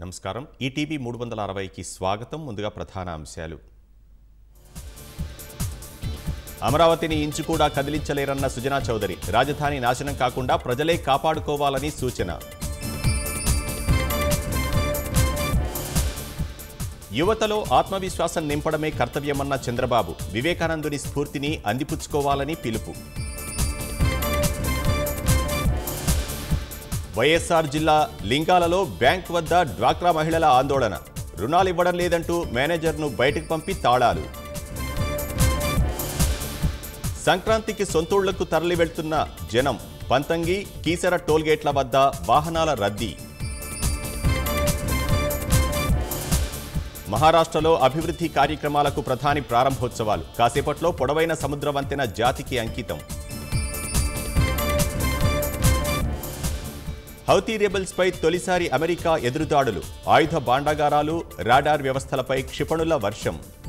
నమస్కారం ఈటీవీ మూడు వందల అరవైకి స్వాగతం ముందుగా ప్రధాన అంశాలు అమరావతిని ఇంచు కూడా కదిలించలేరన్న సుజనా చౌదరి రాజధాని నాశనం కాకుండా ప్రజలే కాపాడుకోవాలని సూచన యువతలో ఆత్మవిశ్వాసం నింపడమే కర్తవ్యమన్న చంద్రబాబు వివేకానందుని స్ఫూర్తిని అందిపుచ్చుకోవాలని పిలుపు వైఎస్ఆర్ జిల్లా లింగాలలో బ్యాంక్ వద్ద డ్వాక్రా మహిళల ఆందోళన రుణాలు ఇవ్వడం లేదంటూ మేనేజర్ను బయటకు పంపి తాళాలు సంక్రాంతికి సొంతూళ్లకు తరలి వెళ్తున్న జనం పంతంగి కీసర టోల్గేట్ల వద్ద వాహనాల రద్దీ మహారాష్ట్రలో అభివృద్ధి కార్యక్రమాలకు ప్రధాని ప్రారంభోత్సవాలు కాసేపట్లో పొడవైన సముద్ర వంతెన జాతికి అంకితం హౌతీ రెబల్స్పై తొలిసారి అమెరికా ఎదురుదాడులు ఆయుధ భాండాగారాలు రాడార్ వ్యవస్థలపై క్షిపణుల వర్షం